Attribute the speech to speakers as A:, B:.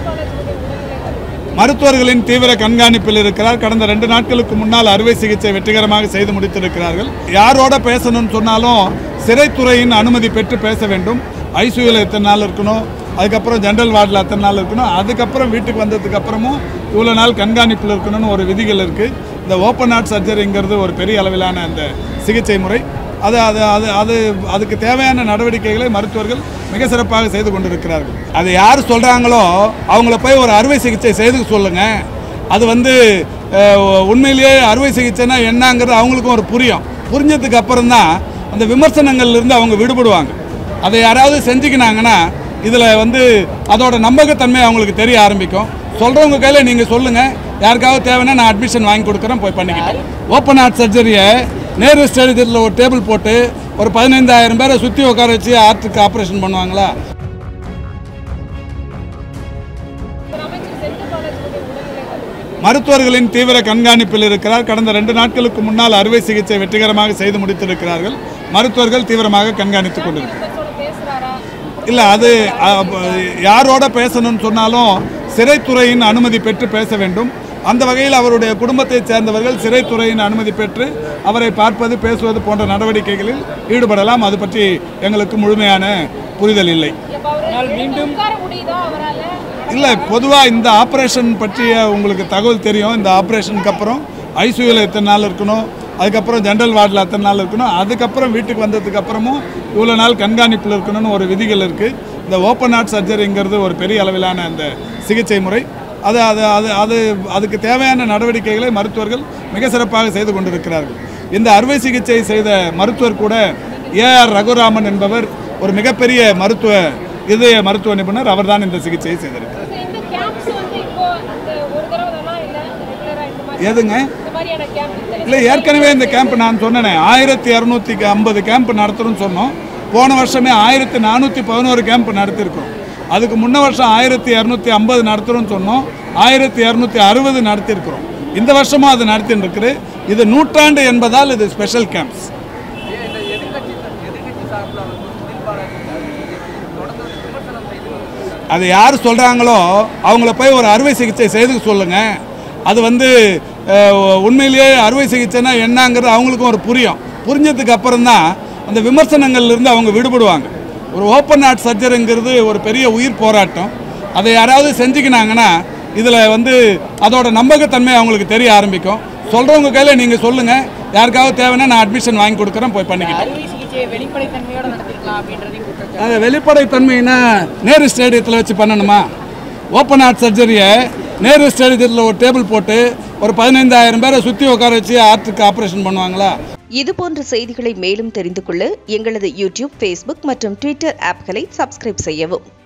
A: மருத்துவர்களின் தீவிர கண்காணிப்பில் இருக்கிறார் கடந்த ரெண்டு நாட்களுக்கு முன்னால் அறுவை சிகிச்சை வெற்றிகரமாக செய்து முடித்திருக்கிறார்கள் யாரோட பேசணும்னு சொன்னாலும் சிறைத்துறையின் அனுமதி பெற்று பேச வேண்டும் ஐசியூவில் எத்தனை நாள் இருக்கணும் அதுக்கப்புறம் ஜென்ரல் வார்டில் எத்தனை நாள் இருக்கணும் அதுக்கப்புறம் வீட்டுக்கு வந்ததுக்கு அப்புறமும் இவ்வளோ நாள் கண்காணிப்பில் இருக்கணும்னு ஒரு விதிகள் இருக்குது இந்த ஓப்பன் ஹார்ட் சர்ஜரிங்கிறது ஒரு பெரிய அளவிலான அந்த சிகிச்சை முறை அது அது அது அது அதுக்கு தேவையான நடவடிக்கைகளை மருத்துவர்கள் மிக சிறப்பாக செய்து கொண்டிருக்கிறார்கள் அது யார் சொல்கிறாங்களோ அவங்கள போய் ஒரு அறுவை சிகிச்சை செய்து சொல்லுங்கள் அது வந்து அஹ், உண்மையிலேயே அறுவை சிகிச்சைனா என்னங்கிறது அவங்களுக்கும் ஒரு புரியும் புரிஞ்சதுக்கு அப்புறம் தான் அந்த விமர்சனங்கள்லேருந்து அவங்க விடுபடுவாங்க அதை யாராவது செஞ்சுக்கினாங்கன்னா இதில் வந்து அதோட நம்பகத்தன்மை அவங்களுக்கு தெரிய ஆரம்பிக்கும் சொல்கிறவங்க கையில் நீங்கள் சொல்லுங்கள் யாருக்காவது தேவைன்னா நான் அட்மிஷன் வாங்கி கொடுக்குறேன் போய் பண்ணிக்கிட்டேன் ஓப்பன் ஹார்ட் சர்ஜரியை நேரு ஸ்டேடியத்தில் ஒரு டேபிள் போட்டு ஒரு பதினைந்தாயிரம் பேரை சுற்றி உட்கார வச்சு ஹார்ட்டுக்கு ஆப்ரேஷன் பண்ணுவாங்களா மருத்துவர்களின் தீவிர கண்காணிப்பில் இருக்கிறார் கடந்த ரெண்டு நாட்களுக்கு முன்னால் அறுவை சிகிச்சை வெற்றிகரமாக செய்து முடித்திருக்கிறார்கள் மருத்துவர்கள் தீவிரமாக கண்காணித்துக் கொண்டிருக்கிறார் இல்லை அது அ, ப- யாரோட பேசணும்னு சொன்னாலும் சிறைத்துறையின் அனுமதி பெற்று பேச வேண்டும் அந்த வகையில் அவருடைய குடும்பத்தைச் சேர்ந்தவர்கள் சிறைத்துறையின் அனுமதி பெற்று அவரை பார்ப்பது பேசுவது போன்ற நடவடிக்கைகளில் ஈடுபடலாம் அது பற்றி எங்களுக்கு முழுமையான புரிதல் இல்லை
B: மீண்டும்
A: இல்லை பொதுவாக இந்த ஆப்ரேஷன் பற்றிய உங்களுக்கு தகவல் தெரியும் இந்த ஆப்ரேஷனுக்கு அப்புறம் ஐசியூவில் எத்தனை நாள் இருக்கணும் அதுக்கப்புறம் ஜென்ரல் வார்டில் எத்தனை நாள் இருக்கணும் அதுக்கப்புறம் வீட்டுக்கு வந்ததுக்கு அப்புறமும் இவ்வளோ நாள் கண்காணிப்பில் இருக்கணும்னு ஒரு விதிகள் இருக்குது இந்த ஓப்பன் ஹார்ட் சர்ஜரிங்கிறது ஒரு பெரிய அளவிலான அந்த சிகிச்சை முறை அது அது அது அது அதுக்கு தேவையான நடவடிக்கைகளை மருத்துவர்கள் மிக சிறப்பாக செய்து கொண்டிருக்கிறார்கள் இந்த அறுவை சிகிச்சை செய்த மருத்துவர் கூட ஏஆர் ரகுராமன் என்பவர் ஒரு மிகப்பெரிய மருத்துவ இதய மருத்துவ நிபுணர் அவர்தான் இந்த சிகிச்சையை செய்திருக்கிறார்
B: இந்த கேம்ப்ஸ் வந்து இப்போ இந்த ஒரு தடவை தானா இல்ல ரெகுலரா இந்த மாதிரி
A: எதுங்க
B: இந்த மாதிரியான கேம்ப்
A: இல்லை ஏற்கனவே இந்த கேம்ப் நான் சொன்னேனே ஆயிரத்தி இரநூத்தி ஐம்பது கேம்ப் நடத்துகிறோம்னு சொன்னோம் போன வருஷமே ஆயிரத்தி நானூற்றி பதினோரு கேம்ப் நடத்திருக்கோம் அதுக்கு முன்ன வருஷம் ஆயிரத்தி இரநூத்தி ஐம்பது நடத்துகிறோம்னு சொன்னோம் ஆயிரத்தி இரநூத்தி அறுபது நடத்தியிருக்கிறோம் இந்த வருஷமும் அது நடத்தின்னு இருக்குது இது நூற்றாண்டு என்பதால் இது ஸ்பெஷல் கேம்ப்ஸ் அது யார் சொல்கிறாங்களோ அவங்கள போய் ஒரு அறுவை சிகிச்சை செய்து சொல்லுங்கள் அது வந்து அஹ், உண்மையிலேயே அறுவை சிகிச்சைனா என்னங்கிறது அவங்களுக்கும் ஒரு புரியும் புரிஞ்சதுக்கு அப்புறம் தான் அந்த விமர்சனங்கள்லேருந்து அவங்க விடுபடுவாங்க ஒரு ஓப்பன் ஹார்ட் சர்ஜரிங்கிறது ஒரு பெரிய உயிர் போராட்டம் அதை யாராவது செஞ்சுக்கினாங்கன்னா இதில் வந்து அதோட நம்பகத்தன்மை அவங்களுக்கு தெரிய ஆரம்பிக்கும் சொல்கிறவங்க கையில் நீங்கள் சொல்லுங்கள் யாருக்காவது தேவைன்னா நான் அட்மிஷன் வாங்கி கொடுக்குறேன் போய் பண்ணிக்கிட்டேன்
C: அறுவை சிகிச்சையை வெளிப்படைத்தன்மையோட நடத்திருக்கலாம் அப்படின்றதையும் குற்றம்
A: அது வெளிப்படைத்தன்மைனா நேரு ஸ்டேடியத்தில் வச்சு பண்ணணுமா ஓப்பன் ஹார்ட் சர்ஜரியை நேரு ஸ்டேடியத்தில் ஒரு டேபிள் போட்டு ஒரு பதினைந்தாயிரம் பேரை சுற்றி உட்கார வச்சு ஹார்ட்டுக்கு ஆப்ரேஷன் பண்ணுவாங்களா
D: இது போன்ற செய்திகளை மேலும் தெரிந்து கொள்ள எங்களது யூடியூப் ஃபேஸ்புக் மற்றும் ட்விட்டர் ஆப்களை சப்ஸ்கிரைப் செய்யவும்